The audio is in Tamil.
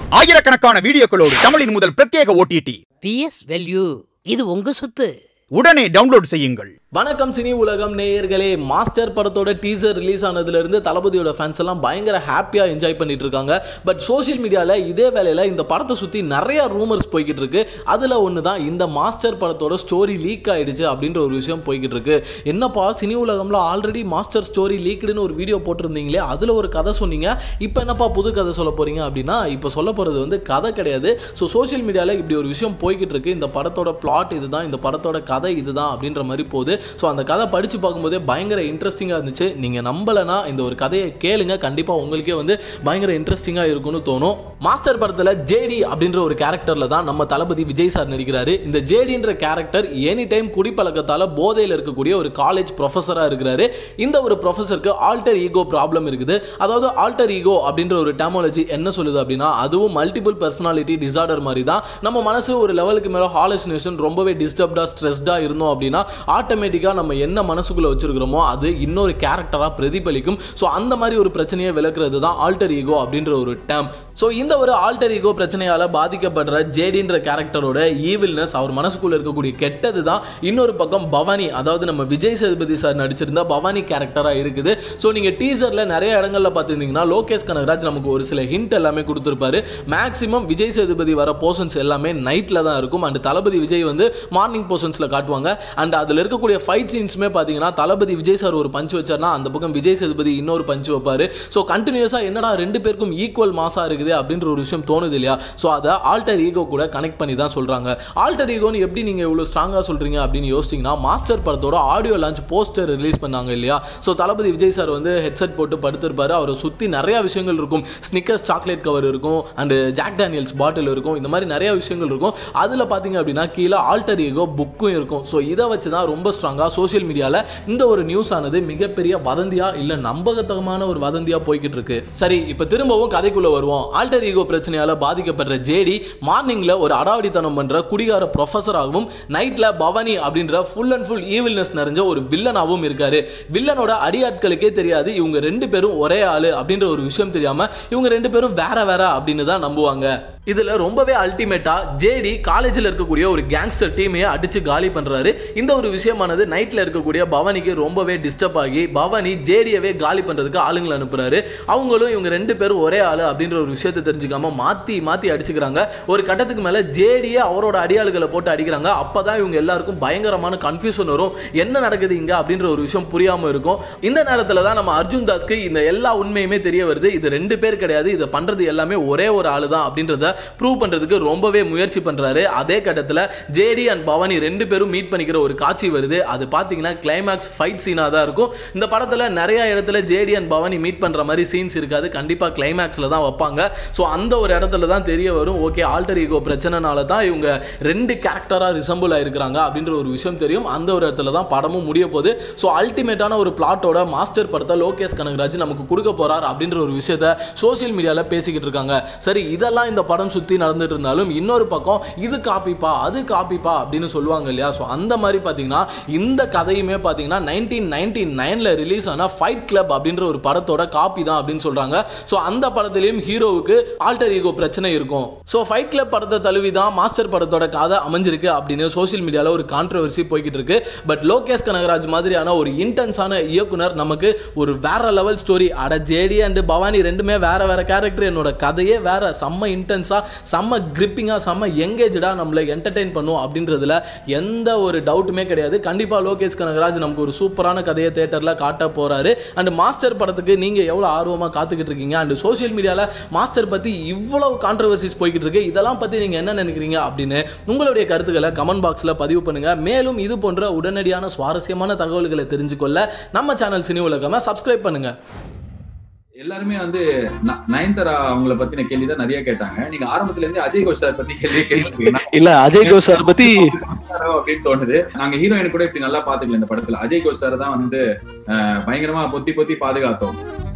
ஆயிரக்கணக்கான வீடியோக்களோடு தமிழின் முதல் பிரத்யேக ஓடிடி பிஎஸ் வேல்யூ இது உங்க சொத்து உடனே டவுன்லோட் செய்யுங்கள் வணக்கம் சினி உலகம் நேயர்களே மாஸ்டர் படத்தோட டீசர் ரிலீஸ் ஆனதுலேருந்து தளபதியோட ஃபேன்ஸ் எல்லாம் பயங்கர ஹாப்பியாக என்ஜாய் பண்ணிட்டு இருக்காங்க பட் சோஷியல் மீடியாவில் இதே வேளையில் இந்த படத்தை சுற்றி நிறைய ரூமர்ஸ் போய்கிட்டு இருக்கு அதில் ஒன்று தான் இந்த மாஸ்டர் படத்தோட ஸ்டோரி லீக் ஆயிடுச்சு அப்படின்ற ஒரு விஷயம் போய்கிட்டு இருக்கு என்னப்பா சினி உலகம்ல ஆல்ரெடி மாஸ்டர் ஸ்டோரி லீக்டுன்னு ஒரு வீடியோ போட்டிருந்தீங்களே அதில் ஒரு கதை சொன்னீங்க இப்போ என்னப்பா புது கதை சொல்ல போறீங்க அப்படின்னா இப்போ சொல்ல போகிறது வந்து கதை கிடையாது ஸோ சோஷியல் மீடியாவில் இப்படி ஒரு விஷயம் போய்கிட்டு இருக்கு இந்த படத்தோட பிளாட் இதுதான் இந்த படத்தோட கதை இதுதான் அப்படின்ற மாதிரி போகுது ஸோ அந்த கதை படித்து பார்க்கும்போதே பயங்கர இன்ட்ரெஸ்டிங்காக இருந்துச்சு நீங்கள் நம்பலைன்னா இந்த ஒரு கதையை கேளுங்க கண்டிப்பாக உங்களுக்கே வந்து பயங்கர இன்ட்ரெஸ்டிங்காக இருக்கும்னு தோணும் மாஸ்டர் படத்தில் ஜேடி அப்படின்ற ஒரு கேரக்டரில் தான் நம்ம தளபதி விஜய் சார் நடிக்கிறாரு இந்த ஜேடின்ற கேரக்டர் எனி டைம் குடிப்பழக்கத்தால் போதையில் இருக்கக்கூடிய ஒரு காலேஜ் ப்ரொஃபஸராக இருக்கிறாரு இந்த ஒரு ப்ரொஃபஸருக்கு ஆல்டர் ஈகோ ப்ராப்ளம் இருக்குது அதாவது ஆல்டர் ஈகோ அப்படின்ற ஒரு டெமாலஜி என்ன சொல்லுது அப்படின்னா அதுவும் மல்டிபிள் பர்சனாலிட்டி டிசார்டர் மாதிரி தான் நம்ம மனசு ஒரு லெவலுக்கு மேலே ஹாலோசினேஷன் ரொம்பவே டிஸ்டர்ப்டாக ஸ்ட்ரெஸ்டாக இருந்தோம் அப்படின்னா ஆட்டோமேட்டிக்காக நம்ம என்ன மனசுக்குள்ளே வச்சிருக்கிறோமோ அது இன்னொரு கேரக்டராக பிரதிபலிக்கும் ஸோ அந்த மாதிரி ஒரு பிரச்சனையை விளக்குறது தான் ஆல்டர் ஈகோ அப்படின்ற ஒரு டேம் ஸோ இந்த ஒரு ஆல்டர் ஈகோ பிரச்சனையால் பாதிக்கப்படுற ஜேடின்ற கேரக்டரோட ஈவில்னஸ் அவர் மனசுக்குள்ள இருக்கக்கூடிய கெட்டது தான் இன்னொரு பக்கம் பவானி அதாவது நம்ம விஜய் சேதுபதி சார் நடிச்சிருந்த பவானி கேரக்டராக இருக்குது ஸோ நீங்கள் டீசரில் நிறைய இடங்களில் பார்த்துருந்தீங்கன்னா லோகேஷ் கனகராஜ் நமக்கு ஒரு சில ஹிண்ட் எல்லாமே கொடுத்துருப்பாரு மேக்ஸிமம் விஜய் சேதுபதி வர போர்ஷன்ஸ் எல்லாமே நைட்டில் தான் இருக்கும் அண்ட் தளபதி விஜய் வந்து மார்னிங் போர்ஷன்ஸில் காட்டுவாங்க அண்ட் அதில் இருக்கக்கூடிய ஃபைட் சீன்ஸுமே பார்த்தீங்கன்னா தளபதி விஜய் சார் ஒரு பஞ்ச் வச்சார்னா அந்த பக்கம் விஜய் சேதுபதி இன்னொரு பஞ்ச் வைப்பாரு ஸோ கண்டினியூஸாக என்னடா ரெண்டு பேருக்கும் ஈக்குவல் மாசா இருக்குது அப்படின்ற ஒரு விஷயம் தோணுது இல்லையா ஸோ அதை ஆல்டர் ஈகோ கூட கனெக்ட் பண்ணி தான் சொல்கிறாங்க ஆல்டர் ஈகோன்னு எப்படி நீங்கள் இவ்வளோ ஸ்ட்ராங்காக சொல்கிறீங்க அப்படின்னு யோசிச்சிங்கன்னா மாஸ்டர் படத்தோட ஆடியோ லான்ச் போஸ்டர் ரிலீஸ் பண்ணாங்க இல்லையா ஸோ தளபதி விஜய் சார் வந்து ஹெட்செட் போட்டு படுத்திருப்பாரு அவரை சுற்றி நிறைய விஷயங்கள் இருக்கும் ஸ்னிக்கர்ஸ் சாக்லேட் கவர் இருக்கும் அண்டு ஜாக் டேனியல்ஸ் பாட்டில் இருக்கும் இந்த மாதிரி நிறைய விஷயங்கள் இருக்கும் அதில் பார்த்தீங்க அப்படின்னா கீழே ஆல்டர் ஈகோ புக்கும் இருக்கும் ஸோ இதை வச்சு தான் ரொம்ப ஸ்ட்ராங்காக சோஷியல் மீடியாவில் இந்த ஒரு நியூஸ் ஆனது மிகப்பெரிய வதந்தியா இல்லை நம்பகத்தகமான ஒரு வதந்தியா போய்கிட்டு இருக்கு சரி இப்போ திரும்பவும் கதைக்குள்ள வருவோம் ஆல்டர் ஈகோ பிரச்சனையால பாதிக்கப்படுற ஜேடி மார்னிங்ல ஒரு அடாவடித்தனம் பண்ற குடிகார ப்ரொஃபஸராகவும் நைட்ல பவானி அப்படின்ற ஃபுல் அண்ட் ஃபுல் ஈவில்னஸ் நிறைஞ்ச ஒரு வில்லனாகவும் இருக்காரு வில்லனோட அடியாட்களுக்கே தெரியாது இவங்க ரெண்டு பேரும் ஒரே ஆளு அப்படின்ற ஒரு விஷயம் தெரியாம இவங்க ரெண்டு பேரும் வேற வேற அப்படின்னு தான் நம்புவாங்க இதுல ரொம்பவே அல்டிமேட்டா ஜேடி காலேஜில் இருக்கக்கூடிய ஒரு கேங்ஸ்டர் டீமையே அடிச்சு காலி பண்றாரு இந்த ஒரு விஷயமானது நைட்ல இருக்கக்கூடிய பவானிக்கு ரொம்பவே டிஸ்டர்ப் ஆகி பவானி ஜேடியவே காலி பண்றதுக்கு ஆளுங்களை அனுப்புறாரு அவங்களும் இவங்க ரெண்டு பேரும் ஒரே ஆளு அப்படின்ற ஒரு விஷயத்தை தெரிஞ்சுக்காம மாத்தி மாத்தி அடிச்சுக்கிறாங்க ஒரு கட்டத்துக்கு மேல ஜேடியே அவரோட அடியாளுகளை போட்டு அடிக்கிறாங்க அப்பதான் இவங்க எல்லாருக்கும் பயங்கரமான கன்ஃபியூஷன் வரும் என்ன நடக்குது இங்க அப்படின்ற ஒரு விஷயம் புரியாம இருக்கும் இந்த நேரத்துல தான் நம்ம அர்ஜுன் தாஸ்க்கு இந்த எல்லா உண்மையுமே தெரிய வருது இது ரெண்டு பேர் கிடையாது இதை பண்றது எல்லாமே ஒரே ஒரு ஆளு தான் அப்படின்றத ப்ரூவ் பண்றதுக்கு ரொம்பவே முயற்சி பண்றாரு அதே கட்டத்தில் ஜேடி அண்ட் பவானி ரெண்டு பேரும் மீட் பண்ணிக்கிற ஒரு காட்சி வருது அது பார்த்தீங்கன்னா கிளைமேக்ஸ் ஃபைட் சீனாக தான் இருக்கும் இந்த படத்தில் நிறைய இடத்துல ஜேடி அண்ட் பவானி மீட் பண்ணுற மாதிரி சீன்ஸ் இருக்காது கண்டிப்பாக கிளைமேக்ஸில் தான் வைப்பாங்க ஸோ அந்த ஒரு இடத்துல தான் தெரிய வரும் ஓகே ஆல்டர் ஈகோ பிரச்சனைனால தான் இவங்க ரெண்டு கேரக்டராக ரிசம்பிள் ஆயிருக்கிறாங்க அப்படின்ற ஒரு விஷயம் தெரியும் அந்த ஒரு இடத்துல தான் படமும் முடிய போகுது ஸோ அல்டிமேட்டான ஒரு பிளாட்டோட மாஸ்டர் படத்தை லோகேஷ் கனகராஜ் நமக்கு கொடுக்க போறார் அப்படின்ற ஒரு விஷயத்த சோஷியல் மீடியாவில் பேசிக்கிட்டு இருக்காங்க சரி இதெல்லாம் இந்த படம் சுற்றி நடந்துட்டு இருந்தாலும் இன்னொரு பக்கம் இது காப்பிப்பா அது காப்பிப்பா அப்படின்னு சொல்லுவாங்க இல்லையா ஸோ அந்த மாதிரி பார்த்தீங்கன்னா இந்த கதையுமே பார்த்தீங்கன்னா நைன்டீன் நைன்டி நைனில் ரிலீஸ் ஆன ஃபைட் கிளப் அப்படின்ற ஒரு படத்தோட காப்பி தான் அப்படின்னு சொல்கிறாங்க ஸோ அந்த படத்துலையும் ஹீரோவுக்கு ஆல்டர் ஈகோ பிரச்சனை இருக்கும் ஸோ ஃபைட் கிளப் படத்தை தழுவி தான் மாஸ்டர் படத்தோட கதை அமைஞ்சிருக்கு அப்படின்னு சோஷியல் மீடியாவில் ஒரு கான்ட்ரவர்சி போய்கிட்டு இருக்கு பட் லோகேஷ் கனகராஜ் மாதிரியான ஒரு இன்டென்ஸான இயக்குனர் நமக்கு ஒரு வேற லெவல் ஸ்டோரி அட ஜேடி அண்ட் பவானி ரெண்டுமே வேற வேற கேரக்டர் என்னோட கதையே வேற செம்ம இன்டென்ஸாக செம்ம கிரிப்பிங்காக செம்ம எங்கேஜாக நம்மளை என்டர்டெயின் பண்ணும் அப்படின்றதுல எந்த ஒரு டவுட்டுமே கிடையாது கண்டிப்பாக லோகேஷ் கனகராஜ் நமக்கு ஒரு சூப்பரான கதையை தேட்டரில் காட்ட போகிறாரு அண்ட் மாஸ்டர் படத்துக்கு நீங்கள் எவ்வளோ ஆர்வமாக காத்துக்கிட்டு இருக்கீங்க அண்ட் சோஷியல் மீடியாவில் மாஸ்டர் பற்றி இவ்வளவு கான்ட்ரவர்சிஸ் போய்கிட்டு இருக்கு இதெல்லாம் பற்றி நீங்கள் என்ன நினைக்கிறீங்க அப்படின்னு உங்களுடைய கருத்துக்களை கமெண்ட் பாக்ஸில் பதிவு பண்ணுங்கள் மேலும் இது போன்ற உடனடியான சுவாரஸ்யமான தகவல்களை தெரிஞ்சுக்கொள்ள நம்ம சேனல் சினி உலகமாக சப்ஸ்கிரைப் பண்ணுங்கள் எல்லாருமே வந்து ந- நயன்தாரா அவங்கள பத்தின கேள்விதான் நிறைய கேட்டாங்க நீங்க ஆரம்பத்துல இருந்து அஜய் கோஷ் சார் பத்தி கேள்வி கேட்டீங்கன்னா இல்ல அஜய் கோஷ் சார் பத்தி அப்படின்னு தோணுது நாங்க ஹீரோயின் கூட இப்படி நல்லா பாத்துக்கல இந்த படத்துல அஜய் கோஷ் சார் தான் வந்து அஹ், பயங்கரமா பொத்தி பொத்தி பாதுகாத்தோம்